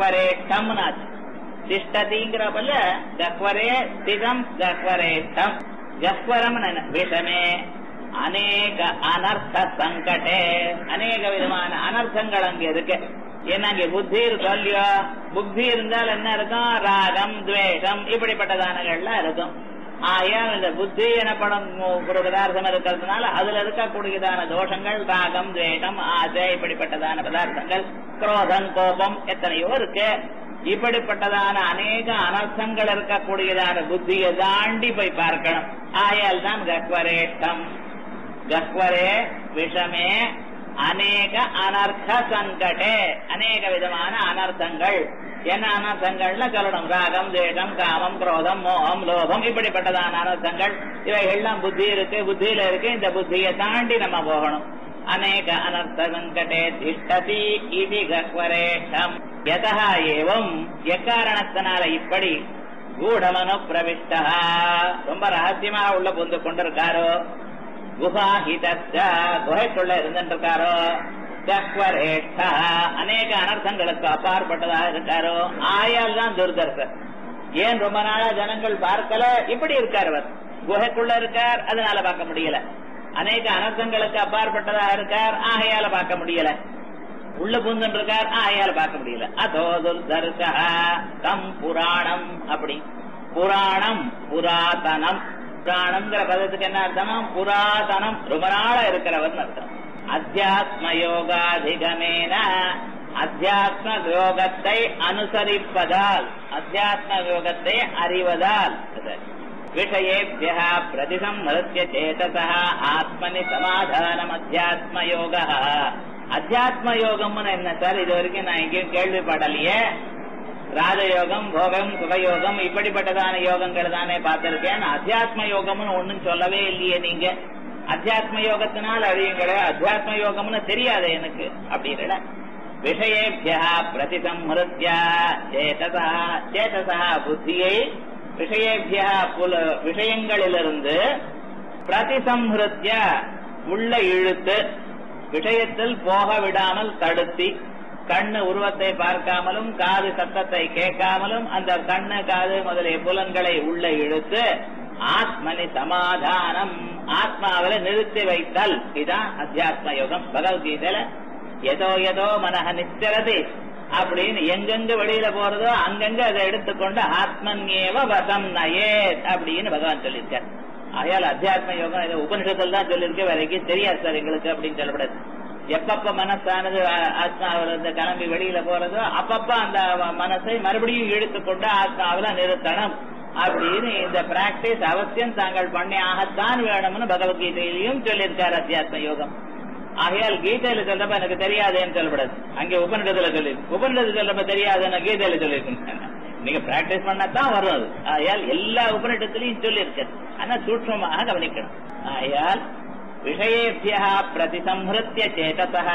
கக்வரேஷ்டம் திஷ்டதிங்கிறப்பல கக்வரே ஸ்திதம் கக்வரேஷ்டம் கக்வரம் விஷமே அநேக அனர்த்த சங்கடே அநேக விதமான அனர்த்தங்கள் அங்க இருக்கு ஏன்னா அங்க புத்தி இருக்கும் இல்லையோ புத்தி இருந்தால் என்ன இருக்கும் ராகம் துவேஷம் இப்படிப்பட்டதானங்கள்லாம் இருக்கும் ஆகையால் இந்த புத்தி எனப்படும் ஒரு பதார்த்தம் இருக்கிறதுனால அதுல இருக்கக்கூடியதான தோஷங்கள் ராகம் துவேஷம் ஆசை இப்படிப்பட்டதான பதார்த்தங்கள் குரோதம் கோபம் எத்தனையோ இருக்கு இப்படிப்பட்டதான அநேக அனர்த்தங்கள் இருக்கக்கூடியதான புத்தியை தாண்டி போய் பார்க்கணும் ஆயால் தான் கக்வரேஷ்டம் கக்வரே விஷமே அநேக அனர்த்த சங்கடே அநேக விதமான அனர்த்தங்கள் என்ன அனர்த்தங்கள்ல சொல்லணும் ராகம் தேகம் காமம் குரோதம் மோகம் லோகம் இப்படிப்பட்டதான அனர்த்தங்கள் இவைகள்லாம் புத்தி இருக்கு புத்தியில இருக்கு இந்த புத்தியை தாண்டி நம்ம போகணும் அநேக அனர்த்த சங்கடே திஷ்டதி இது கக்வரேஷம் யதா ஏவம் எக்காரணத்தினால இப்படி கூடமனு பிரவிஷ்டா ரொம்ப ரகசியமா உள்ள புந்து கொண்டிருக்காரோ குஹாஹிதஸ்ய குகைக்குள்ள இருந்துருக்காரோ சக்வரேஷ்டா அநேக அனர்த்தங்களுக்கு அப்பாற்பட்டதாக இருக்காரோ ஆயால் தான் துர்தர்சர் ஏன் ரொம்ப நாளா ஜனங்கள் பார்க்கல இப்படி இருக்கார் அவர் குகைக்குள்ள இருக்கார் அதனால பார்க்க முடியல அநேக அனர்த்தங்களுக்கு அப்பாற்பட்டதாக இருக்கார் ஆகையால பார்க்க முடியல உள்ள பூந்தன் இருக்கார் ஆகையால பார்க்க முடியல அதோ துர்தர்ஷா தம் புராணம் அப்படி புராணம் புராதனம் புராணம்ங்கிற பதத்துக்கு என்ன அர்த்தம் புராதனம் ரொம்ப நாளா இருக்கிறவர் அர்த்தம் அத்தியாத்ம யோகாதிகமேன அத்தியாத்ம யோகத்தை அனுசரிப்பதால் அத்தியாத்ம யோகத்தை அறிவதால் விஷயேபிய பிரதிசம்ஹிருத்திய சேதசா ஆத்மனி சமாதானம் அத்தியாத்ம யோக அத்தியாத்ம யோகம்னு என்ன சார் இது வரைக்கும் நான் எங்கேயும் கேள்விப்படலையே ராஜயோகம் போகம் சுகயோகம் இப்படிப்பட்டதான யோகங்கள் தானே பார்த்திருக்கேன் அத்தியாத்ம யோகம்னு ஒண்ணும் சொல்லவே இல்லையே நீங்க அத்தியாத்ம யோகத்தினால் அழியுங்களே அத்தியாத்ம யோகம்னு தெரியாது எனக்கு அப்படின்ற விஷயேபியா பிரதிசம்ஹிருத்தியா சேதசா சேதசா புத்தியை விஷயேபியா புல விஷயங்களிலிருந்து பிரதிசம்ஹிருத்திய உள்ள இழுத்து விஷயத்தில் போக விடாமல் தடுத்தி கண்ணு உருவத்தை பார்க்காமலும் காது சத்தத்தை கேட்காமலும் அந்த கண்ணு காது முதலிய புலன்களை உள்ள இழுத்து ஆத்மனி சமாதானம் ஆத்மாவில நிறுத்தி வைத்தல் இதுதான் அத்தியாத்ம யோகம் பகவத்கீதையில எதோ எதோ மனக நிச்சரதி அப்படின்னு எங்கெங்க வெளியில போறதோ அங்கங்க அதை எடுத்துக்கொண்டு ஆத்மன்யேவ வசம் நயே அப்படின்னு பகவான் சொல்லியிருக்கார் ஆகையால் அத்தியாத்ம யோகம் இதை உபனிஷத்தில் தான் சொல்லியிருக்க வேற எங்கேயும் தெரியாது சார் எங்களுக்கு அப்படின்னு சொல்லக்கூடாது எப்பப்ப மனசானது ஆத்மாவில இருந்து கிளம்பி வெளியில போறதோ அப்பப்ப அந்த மனசை மறுபடியும் இழுத்துக்கொண்டு ஆத்மாவில நிறுத்தணும் அப்படின்னு இந்த பிராக்டிஸ் அவசியம் தாங்கள் பண்ணி ஆகத்தான் வேணும்னு பகவத்கீதையிலையும் சொல்லியிருக்காரு அத்தியாத்ம யோகம் ஆகையால் கீதையில சொல்றப்ப எனக்கு தெரியாதுன்னு சொல்லப்படாது அங்கே உபநிடத்துல சொல்லி உபநிடத்துல சொல்றப்ப தெரியாதுன்னு கீதையில சொல்லியிருக்கேன் நீங்க பிராக்டிஸ் பண்ணத்தான் வரும் அது ஆகையால் எல்லா உபநிடத்திலையும் சொல்லியிருக்காரு ஆனா சூட்சமாக கவனிக்கணும் ஆகையால் விஷயேபியா பிரதிசம்ஹிருத்திய சேதசா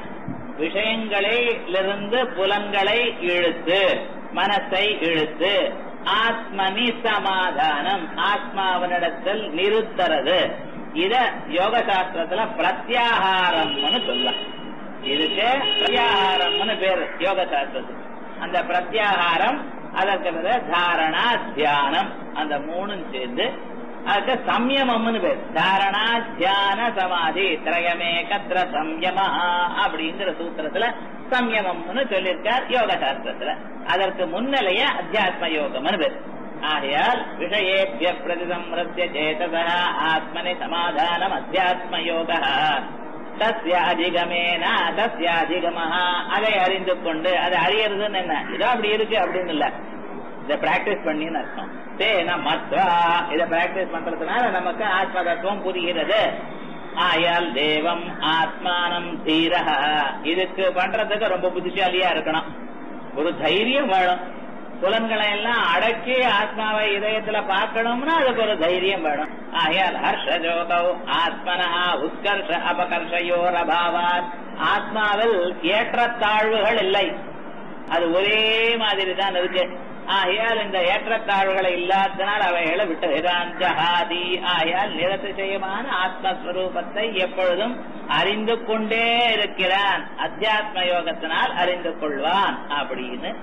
விஷயங்களிலிருந்து புலன்களை இழுத்து மனசை இழுத்து ஆத்மனி சமாதானம் ஆத்மாவனிடத்தில் நிறுத்துறது இத யோக சாஸ்திரத்துல பிரத்யாகாரம்னு சொல்லலாம் இதுக்கு பிரத்யாகாரம்னு பேரு யோக சாஸ்திரத்துக்கு அந்த பிரத்யாகாரம் அதற்கு பிறகு தாரணா தியானம் அந்த மூணும் சேர்ந்து அதுக்கு சம்யமம்னு பேர் தாரணா தியான சமாதி திரயமே கத்திர சம்யமா அப்படிங்கிற சூத்திரத்துல சம்யமம்னு சொல்லியிருக்கார் யோக சாஸ்திரத்துல அதற்கு முன்னிலைய அத்தியாத்ம யோகம்னு பேர் ஆகையால் விஷயேபிய பிரதிசம்ரத்திய சேதசா ஆத்மனி சமாதானம் அத்தியாத்ம யோக தஸ்ய அதிகமேன தஸ்ய அதிகமஹா அதை அறிந்து கொண்டு அதை அறியறதுன்னு என்ன இதோ அப்படி இருக்கு அப்படின்னு இல்ல இதை பிராக்டிஸ் பண்ணின்னு அர்த்தம் தேன மத்வா இதை பிராக்டிஸ் பண்றதுனால நமக்கு ஆத்ம தத்துவம் புரிகிறது ஆயால் தேவம் ஆத்மானம் தீரஹ இதுக்கு பண்றதுக்கு ரொம்ப புத்திசாலியா இருக்கணும் ஒரு தைரியம் வேணும் புலன்களை எல்லாம் அடக்கி ஆத்மாவை இதயத்துல பார்க்கணும்னா அதுக்கு ஒரு தைரியம் வேணும் ஆகையால் ஹர்ஷஜோகௌ ஆத்மனா உத்கர்ஷ அபகர்ஷயோர் அபாவாத் ஆத்மாவில் ஏற்றத்தாழ்வுகள் இல்லை அது ஒரே மாதிரி தான் இருக்கு ஆகையால் இந்த ஏற்றத்தாழ்வுகளை இல்லாதனால் அவைகளை விட்டுகிறான் ஜஹாதி ஆகையால் நிரதிசயமான ஆத்மஸ்வரூபத்தை எப்பொழுதும் அறிந்து கொண்டே இருக்கிறான் அத்தியாத்ம யோகத்தினால் அறிந்து கொள்வான் அப்படின்னு